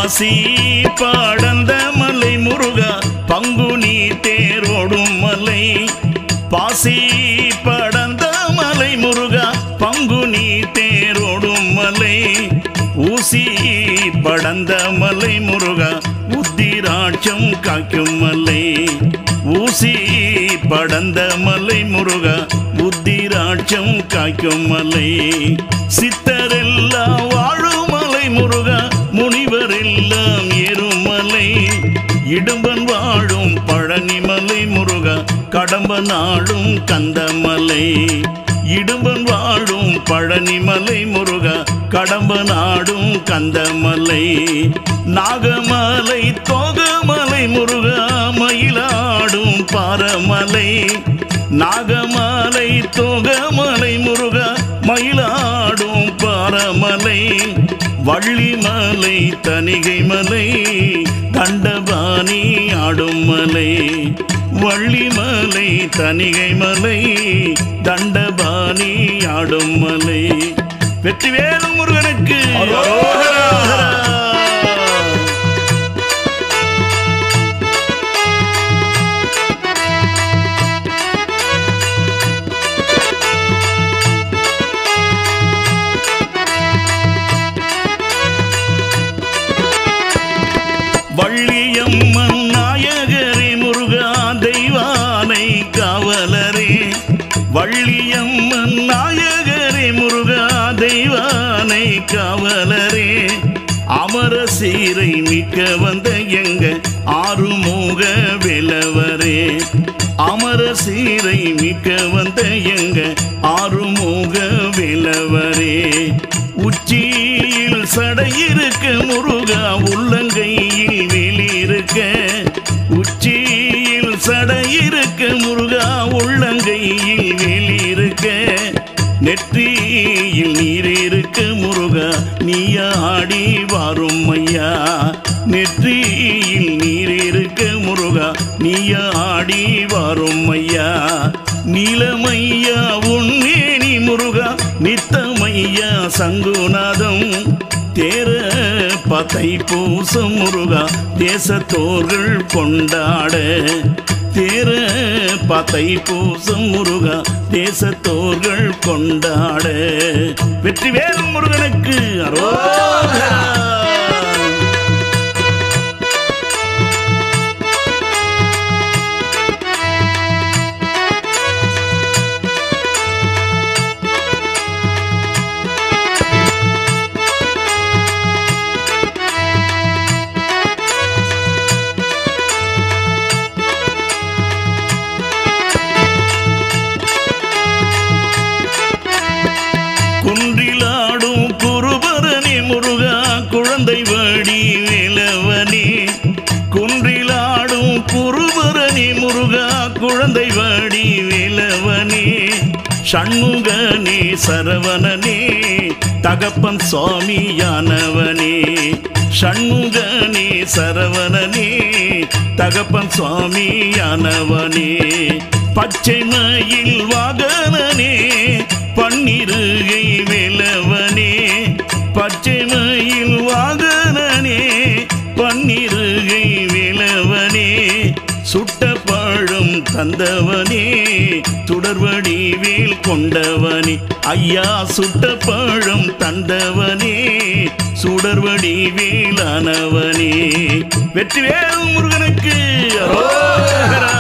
பாசி படந்த மலை முருகா பங்குனி தேரோடும் மலை பாசி படந்த மலை முருகா பங்குனி தேரோடும் மலை ஊசி படந்த மலை முருகா உத்திராட்சம் காக்கும் மலை ஊசி படந்த மலை முருகா உத்திராட்சம் காக்கும் மலை சித்தரெல்லாம் வாழும் மலை முருகா முனிவரெல்லாம் ஏறுமலை இடும்பன் வாழும் பழனிமலை முருகா கடம்ப நாடும் கந்தமலை இடும்பன் வாழும் பழனிமலை முருகா கடம்ப நாடும் கந்தமலை நாகமலை தோகமலை முருகா மயிலாடும் பாரமலை நாகமலை தோகமலை முருகா மயிலாடும் பாரமலை வள்ளிமலை தணிகை மலை தண்டபாணி ஆடும் மலை வள்ளிமலை தணிகை மலை தண்டபாணி ஆடும் மலை வெற்றிவேலும் முருகனுக்கு அரோகரா. வள்ளியம்மன் நாயகரே முருகா தெய்வானை காவலரே வள்ளியம்மன் நாயகரே முருகா தெய்வானை காவலரே அமர சீரை மிக்க வந்த எங்க ஆறுமுக விலவரே அமர சீரை மிக்க வந்த எங்க ஆறுமுக விலவரே உச்சியில் சடையிருக்க முருகா உள்ளங்கையில் வெளியிருக்க உச்சியில் சடையிருக்க முருகா உள்ளங்கையில் வெளியிருக்க நெற்றியில் நீர் இருக்க முருகா நீயாடி வாரும் ஐயா நெற்றியில் நீர் இருக்க முருகா நீயாடி வாரும் ஐயா நீலமையா உன்னேனி முருகா நித்தமையா சங்குநாதம் தேர பத்தை பூசம் முருகா தேசத்தோர்கள் கொண்டாட தேர பத்தை பூசம் முருகா தேசத்தோர்கள் கொண்டாட வெற்றிவேல் முருகனுக்கு அரோகரா குன்றிலாடும் குருபரணி முருகா குழந்தை வடி வேலவனே குன்றிலாடும் குருபரணி முருகா குழந்தை வடி வேலவனே சண்முகனே சரவணனே தகப்பன் சுவாமியானவனே சண்முகனே சரவணனே தகப்பன் சுவாமியானவனே பச்சை மயில் வாகனனே பன்னிருகை வேலவனே பச்சை மயில் வாகனனே பன்னிருகை வேலவனே சுட்ட பழம் தந்தவனே தொடர்வடி வேல் கொண்டவனே ஐயா சுட்ட பழம் தந்தவனே சுடர்வடி வேலானவனே வெற்றிவேல் முருகனுக்கு அரோகரா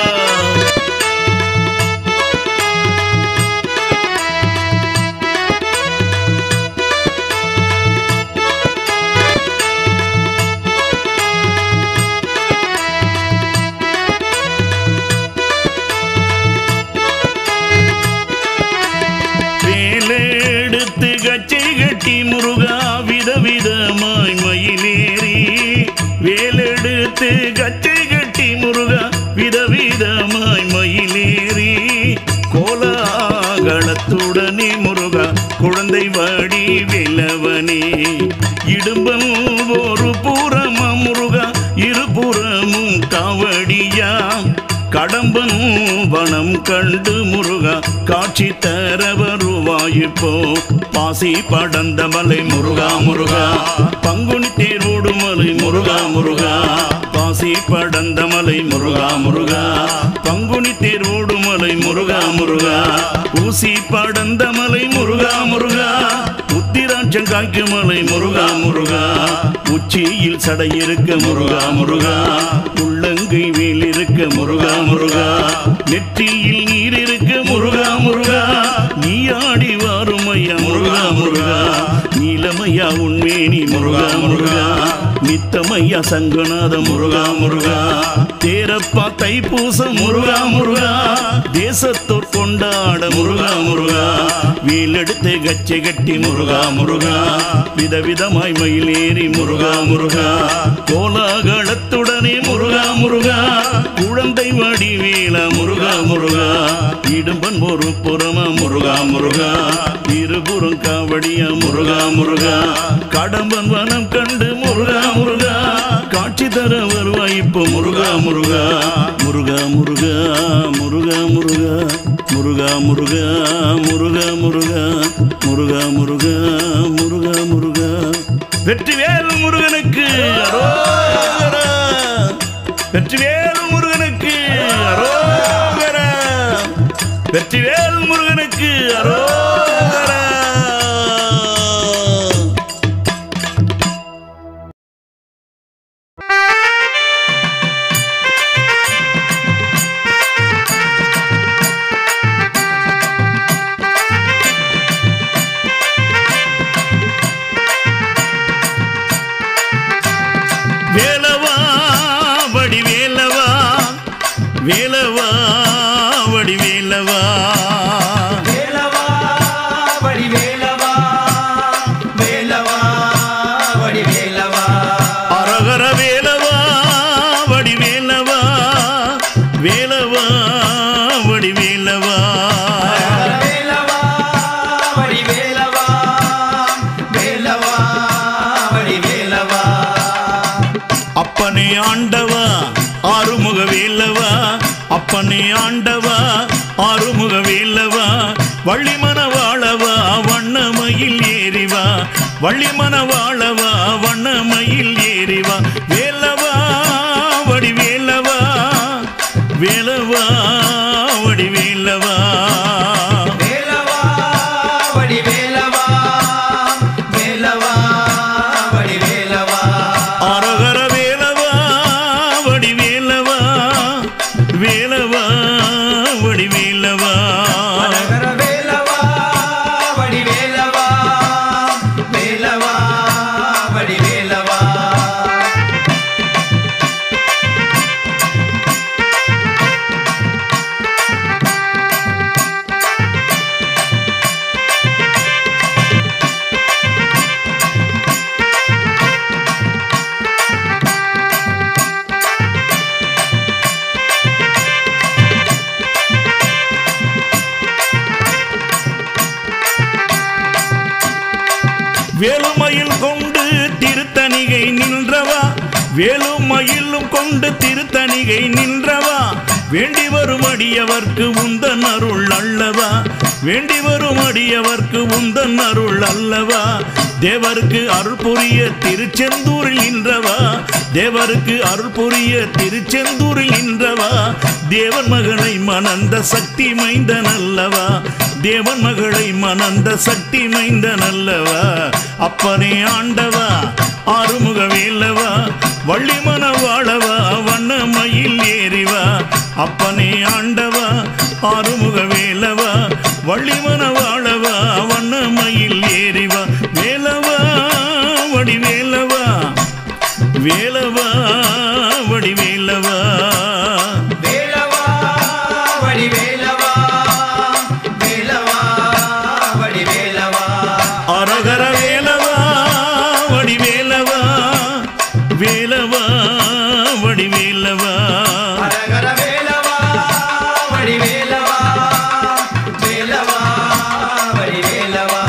வேலெடுத்து கச்சை கட்டி முருகா விதவிதமாய் மயிலேறி வேலெடுத்து கச்சை கட்டி முருகா விதவிதமாய் மயிலேறி கோலாகலத்துடனே முருகா குழந்தை வாடி வெல்லவனே இடும்பம் ஒரு புறமா முருகா இருபுறமும் காவடியாம் கடம்பன் வனம் கண்டு முருகா காட்சி தர வருவாயிப்போ பாசி படந்த மலை முருகா முருகா பங்குனி தேரோடு மலை முருகா பாசி படந்த மலை முருகா முருகா பங்குனி தேர் ஓடும் மலை முருகா முருகா ஊசி படந்த மலை முருகா முருகா உத்திராட்சம் காய்க்கும் மலை முருகா முருகா உச்சியில் சடை இருக்க முருகா முருகா உள்ளங்கை வேல் இருக்க முருகா முருகா நெற்றியில் நீர் இருக்க முருகா முருகா நீ ஆடி வாரும் ஐயா முருகா முருகா நீலமையா உண்மேனி முருகா முருகா நித்தமையா சங்கநாத முருகா முருகா தேரப்பா தைப்பூசம் முருகா முருகா தேசத்தோர் கொண்டாட முருகா முருகா வீலெடுத்து கச்சை கட்டி முருகா முருகா விதவிதமாய் மயிலேறி முருகா முருகா கோலாகலத்துடனே முருகா முருகா குழந்தை வடிவேல முருகா முருகா இடும்பன் ஒரு புறமா முருகா முருகா இருபுறம் காவடியா முருகா முருகா கடம்பன் வனம் கண்டு முருகா முருகா காட்சி தர வருவாய் இப்போ முருகா முருகா முருகா முருகா முருகா முருகா முருகா முருகா முருகா முருகா முருகா முருகா முருகா முருகா வெற்றிவேல் முருகனுக்கு அரோகரா வெற்றிவேல் முருகனுக்கு அரோகரா வெற்றிவேல் முருகனுக்கு அரோகரா வேலவா வடி வேலவா வேலவா வடி வேலவா வேலவா வடி வேலவா வேலவா வடி வேலவா அரகர வேலவா வடி வேலவா வேலவா வடி வேலவா வேலவா வடி வேலவா வேலவா வடி வேலவா அப்பனே ஆண்டவா ஆறுமுக வேலவா அப்பனே ஆண்டவா ஆறுமுக வேலவா வள்ளிமன வாழவா வண்ணமயில் ஏறிவா வள்ளிமன வாழவா வண்ணமயில் ஏறிவா வேலவா வடி வேலவா வேலவா வடி வேலவா வேலவா வடி வேலவா வேலவா வடி வேலவா அரகர வேலவா வடி வேலவா வேலவா வடி வேலவா அழகர வேலவா வடி வேலவா வேலவா வடி வேலவா வேலுமயில் கொண்டு திருத்தணிகை நின்றவா வேலுமயிலும் கொண்டு திருத்தணிகை நின்றவா வேண்டி வரும் அடியவர்க்கு உந்தன் அருள் அல்லவா வேண்டி வரும் அடியவர்க்கு உந்தன் அருள் அல்லவா தேவருக்கு அருள் புரிய திருச்செந்தூரில் நின்றவா தேவருக்கு அருள் புரிய திருச்செந்தூரில் நின்றவா தேவன் மகளை மணந்த சக்தி மைந்தன் அல்லவா தேவன் மகளை மணந்த சக்தி மைந்தன் அல்லவா அப்பனே ஆண்டவா ஆறுமுக வேலவா வள்ளிமன வாழவா வண்ணமயில் ஏறிவா அப்பனே ஆண்டவா ஆறுமுக வேலவா வள்ளிமன வாழவா வண்ணமயில் ஏறிவா வேலவா வடி வேலவா வேலவா வடி வேலவா வேலவா வடி வேலவா வேலவா வடி வேலவா அரகர வேலவா வடி வேலவா வேலவா வடி வேலவா அரகர வேலவா வடி வேலவா வேலவா வடி வேலவா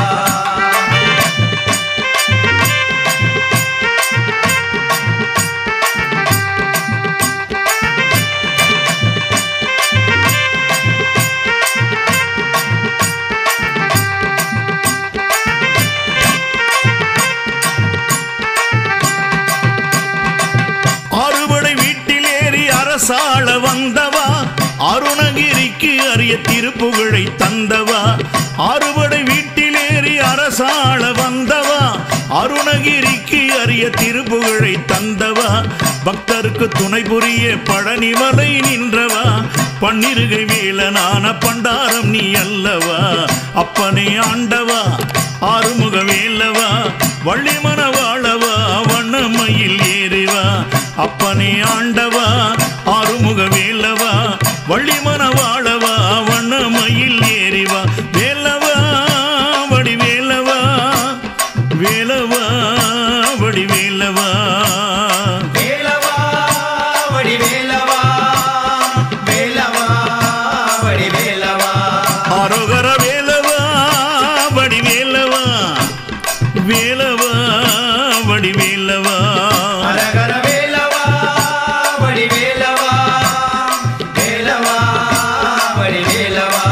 அரசாள வந்தவா அருணகிரிக்கு அரிய திருப்புகழை தந்தவா அறுபடை வீட்டிலேறி அரசாள வந்தவா அருணகிரிக்கு அரிய திருப்புகழை தந்தவா பக்தருக்கு துணை புரிய பழனிமலை நின்றவா பன்னிருகை வேலனான பண்டாரம் நீ அல்லவா அப்பனே ஆண்டவா ஆறுமுக வேலவா வள்ளிமன வாழவா வண்ணமயில் ஏறிவா அப்பனே ஆண்டவா ஆறுமுக வேலவா வள்ளிமன வாழவா வண்ணமயில் ஏறிவா வேலவா வடி வேலவா வேலவா வடி வேலவா வேலவா வடி வேலவா வேலவா வடி வேலவா ஆரோகர வேலவா வடி வேலவா வேலவா வடி வேலவா அரகர வேலவா வடி வேலவா வேலவா வடி வேலவா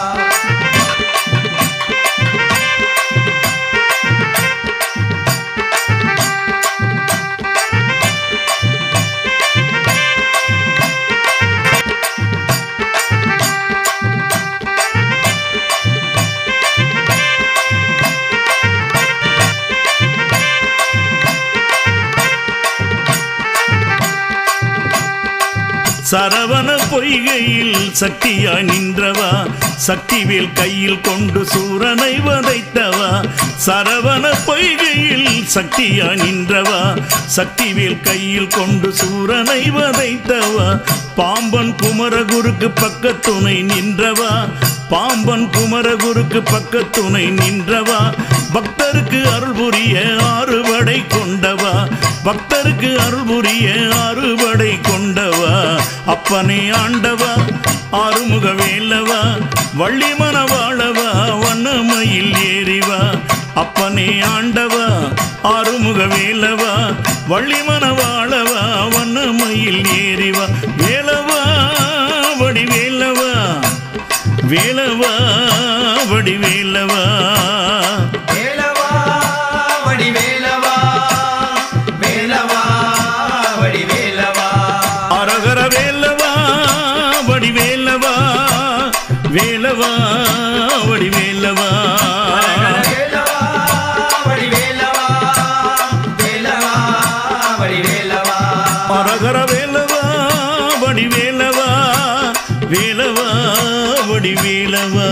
சரவண பொய்கையில் சக்தியாய் நின்றவா சக்திவேல் கையில் கொண்டு சூரனை வதைத்தவா சரவண பொய்கையில் சக்தியாய் நின்றவா சக்திவேல் கையில் கொண்டு சூரனை வதைத்தவா பாம்பன் குமரகுருக்கு பக்கத்துணை நின்றவா பாம்பன் குமரகுருக்கு பக்கத்துணை நின்றவா பக்தருக்கு அருள் புரிய ஆறுபடை கொண்டவா பக்தருக்கு அருள் புரிய ஆறுபடை கொண்டவா அப்பனே ஆண்டவா ஆறுமுக வேலவா வள்ளி மனவாழவா வண்ணமயில் ஏறிவா அப்பனே ஆண்டவா ஆறுமுக வேலவா வள்ளி மனவாழவா வண்ணமயில் ஏறிவா வேலவா வடி வேலவா வேலவா வடி வேலவா வேலவா வடி வேலவா வேலவா வடி வேலவா அரகர வேலவா வடி வேலவா வேலவா வடி வேலவா வேலவா வடி வேலவா வேலவா வடி வேலவா அரகர வேலவா வடி வேலவா வேலவா வடி வேலவா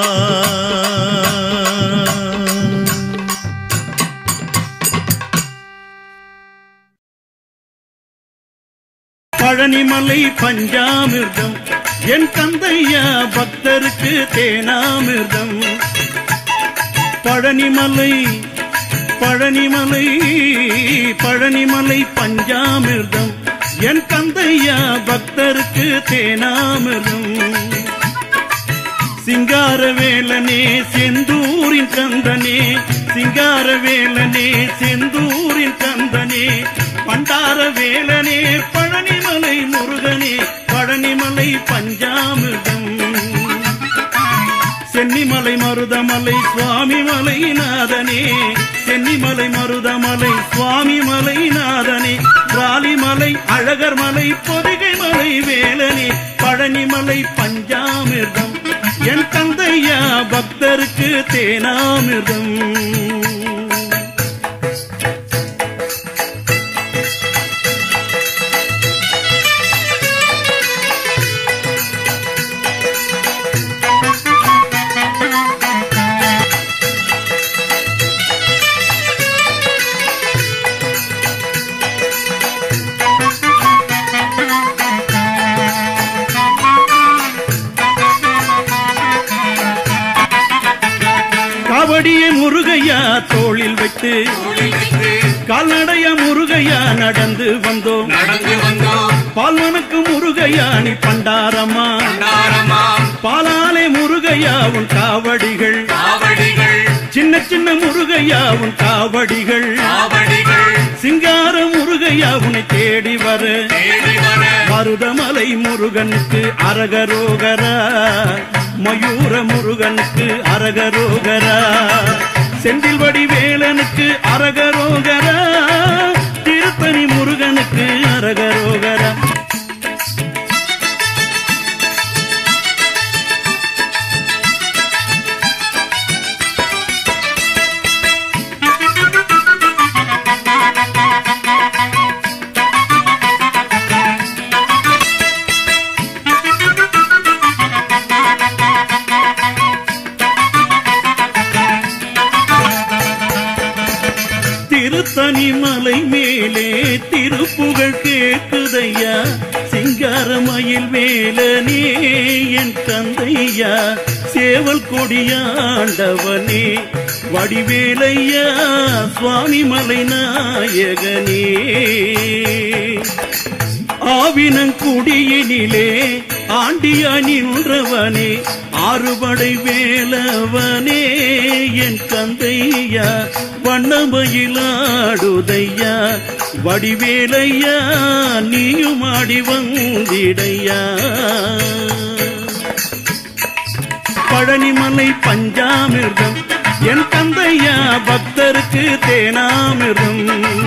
பழனிமலை பஞ்சாமிர்தம் என் தந்தையா பக்தருக்கு தேனாமிர்தம் பழனிமலை பழனிமலை பழனிமலை பஞ்சாமிர்தம் என் தந்தையா பக்தருக்கு தேனாமிர்தம் சிங்காரவேலனே செந்தூரின் கந்தனே சிங்காரவேலனே செந்தூரின் கந்தனே பண்டார வேலனே பழனிமலை முருகனே பழனிமலை பஞ்சாமிர்தம் சென்னிமலை மருதமலை சுவாமி மலை நாதனே சென்னிமலை மருதமலை சுவாமி மலை நாதனே ராலிமலை அழகர் மலை பொதிகை மலை வேலனே பழனிமலை பஞ்சாமிர்தம் என் தந்தையா பக்தருக்கு தேனாமிர்தம் காவடியை முருகையா தோளில் வைத்து கால்நடைய முருகையா நடந்து வந்தோம் நடந்து வந்தோம் பால்வனுக்கு முருகையா நீ பண்டாரம்மா நாரமா பாலாலே முருகையா உன் காவடிகள் காவடிகள் சின்ன சின்ன முருகையா உன் காவடிகள் காவடிகள் சிங்கார முருகையா உன்னை தேடி வர தேடி வர மருதமலை முருகனுக்கு அரகரோகரா மயூர முருகனுக்கு அரகரோகரா செந்தில்வடி வேலனுக்கு அரகரோகரா திருத்தணி முருகனுக்கு அரகரோகரா மேலே திருப்புகழ் கேக்குதையா சிங்காரமயில் வேலனே என் தந்தையா சேவல் கொடியாண்டவனே வடிவேலையா சுவாமி மலை நாயகனே ஆவினங்குடியினிலே ஆண்டியா நின்றவனே ஆறுபடை வேலவனே என் தந்தையா வண்ணமயிலாடுதையா வடிவேலையா நீயும் ஆடி வந்திடையா பழனிமலை பஞ்சாமிர்தம் என் தந்தையா பக்தருக்கு தேனாமிர்தம்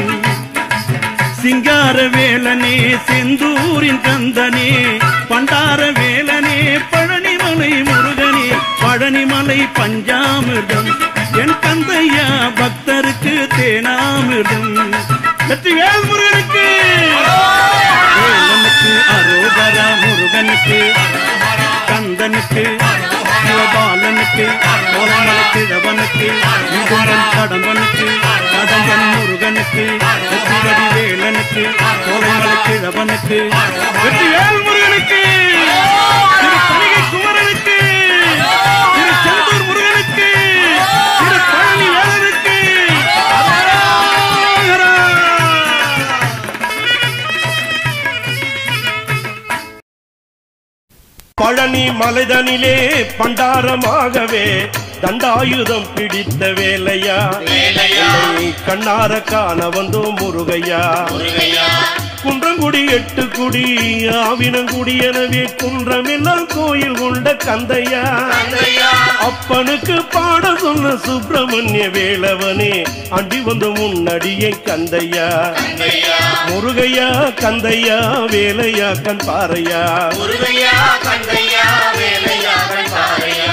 சிங்கார வேலனே செந்தூரின் கந்தனே பண்டார வேலனே பழனிமலை முருகனே பழனிமலை பஞ்சாமிர்தம் என் கந்தையா பக்தருக்கு தேனாமிர்தம் வெற்றிவேல் முருகனுக்கு வேலனுக்கு அரோகரா முருகனுக்கு கந்தனுக்கு சிவபாலனுக்கு கோலமலை கிழவனுக்கு முகுந்தன் கடம்பனுக்கு கடம்பன் முருகனுக்கு வெற்றிவடி வேலனுக்கு கோலமலை கிழவனுக்கு வெற்றிவேல் முருகனுக்கு திரு கணிகை குமரனுக்கு திரு செந்தூர் முருகனுக்கு திரு பழனி வேலனுக்கு அரோகரா. பழனி மலைதனிலே பண்டாரமாகவே தண்டாயுதம் பிடித்த வேலையா வேலையா. உன்னை கண்ணார காண வந்தோம் முருகையா முருகையா குன்றங்குடி எட்டு குடி ஆவினங்குடி எனவே குன்றமெல்லாம் கோயில் கொண்ட கந்தையா தந்தையா அப்பனுக்கு பாட சொன்ன சுப்பிரமணிய வேலவனே அண்டி வந்து முன்னடியை கந்தையா தந்தையா முருகையா கந்தையா வேலையா கண் பாறையா முருகையா தந்தையா வேலையா கண்டாரையா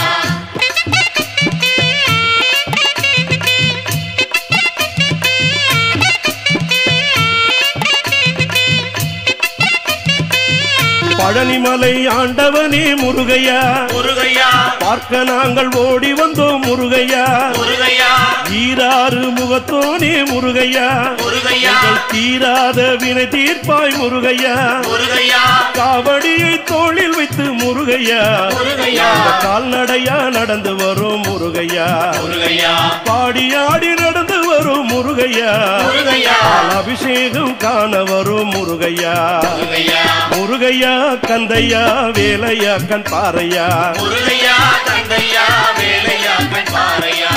பழனிமலை ஆண்டவனே முருகையா முருகையா பார்க்க நாங்கள் ஓடி வந்தோம் முருகையா முருகையா ஈராறு முகத்தோனே முருகையா முருகையா எங்கள் தீராத வினை தீர்ப்பாய் முருகையா முருகையா காவடியை தோளில் வைத்து முருகையா முருகையா அந்த கால்நடையா நடந்து வரும் முருகையா முருகையா பாடியாடி நடந்து வரும் முருகையா முருகையா பால் அபிஷேகம் காண வரும் முருகையா முருகையா முருகையா கந்தையா வேலையா கண் பாறையா முருகையா தந்தையா வேலையா கண்டாரையா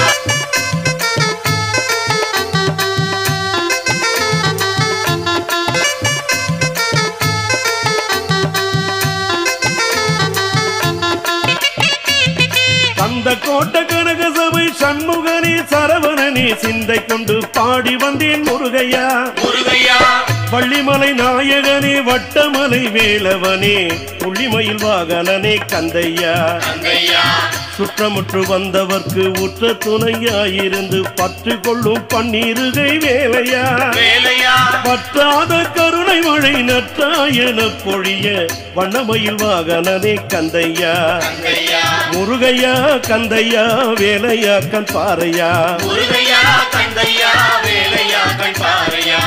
அந்த கோட்ட கனக சபை சண்முகனே சரவணனே சிந்தை கொண்டு பாடி வந்தேன் முருகையா முருகையா வள்ளிமலை நாயகனே வட்டமலை வேலவனே புள்ளிமயில் வாகனனே கந்தையா தந்தையா சுற்றமுற்று வந்தவர்க்கு உற்ற துணையாயிருந்து பற்று கொள்ளும் பன்னீருகை வேலையா வேலையா பற்றாத கருணை மழை நற்றாயன பொழிய வண்ணமயில் வாகனனே கந்தையா தந்தையா முருகையா கந்தையா வேலையா கண் பாறையா முருகையா தந்தையா வேலையா கண்டாரையா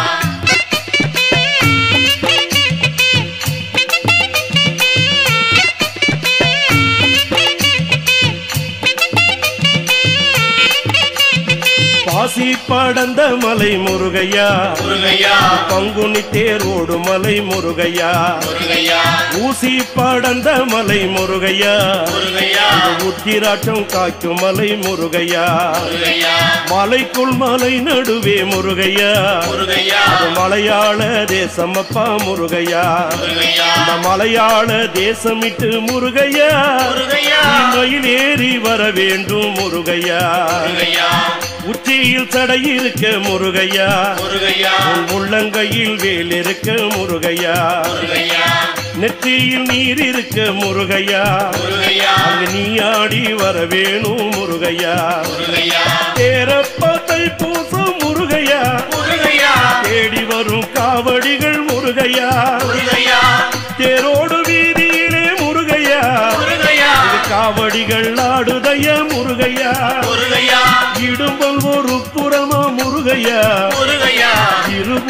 பாசி படந்த மலை முருகையா முருகையா பங்குனி தேரோடு மலை முருகையா முருகையா ஊசி படந்த மலை முருகையா முருகையா உத்திராட்சம் காய்க்கும் மலை முருகையா முருகையா மலைக்குள் மலை நடுவே முருகையா முருகையா அது மலையாள தேசம் அப்பா முருகையா முருகையா அந்த மலையாள தேசமிட்டு முருகையா முருகையா மயில் ஏறி வர வேண்டும் முருகையா முருகையா உச்சியில் சடை இருக்க முருகையா முருகையா உன் உள்ளங்கையில் வேல் இருக்க முருகையா முருகையா நெற்றியில் நீர் இருக்க முருகையா முருகையா அங்கு நீ ஆடி வர வேணும் முருகையா முருகையா தேரப்பத்தை பூசும் முருகையா முருகையா தேடி வரும் காவடிகள் முருகையா முருகையா தேரோடு வீதியிலே முருகையா முருகையா இது காவடிகள் ஆடுதைய முருகையா முருகையா இடும்பல் ஒரு புறமா முருகையா முருகையா இருபுறம்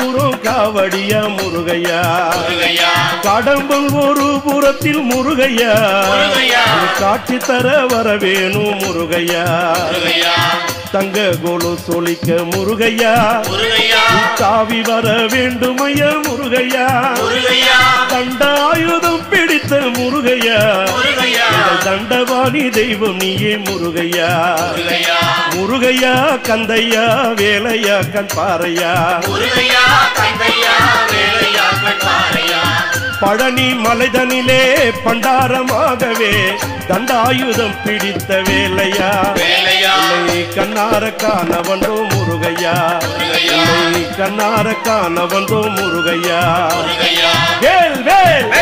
காவடியா முருகையா முருகையா கடம்பல் ஒரு புறத்தில் முருகையா முருகையா காட்சி தர வர வேணும் முருகையா முருகையா தங்க கோலு சொலிக்க முருகையா முருகையா தாவி வர வேண்டும் ஐயா முருகையா முருகையா தண்டாயுதம் பிடித்த முருகையா முருகையா எங்கள் தண்டவாணி தெய்வம் நீயே முருகையா முருகையா முருகையா கந்தையா வேலையா கண் பாறையா முருகையா கந்தையா வேலையா கண்பாறையா பழனி மலைதனிலே பண்டாரமாகவே தண்டாயுதம் பிடித்த வேலையா வேலையா என்னை கண்ணார காண வந்தோம் முருகையா முருகையா என்னை கண்ணார காண வந்தோம் முருகையா முருகையா வேல் வேல்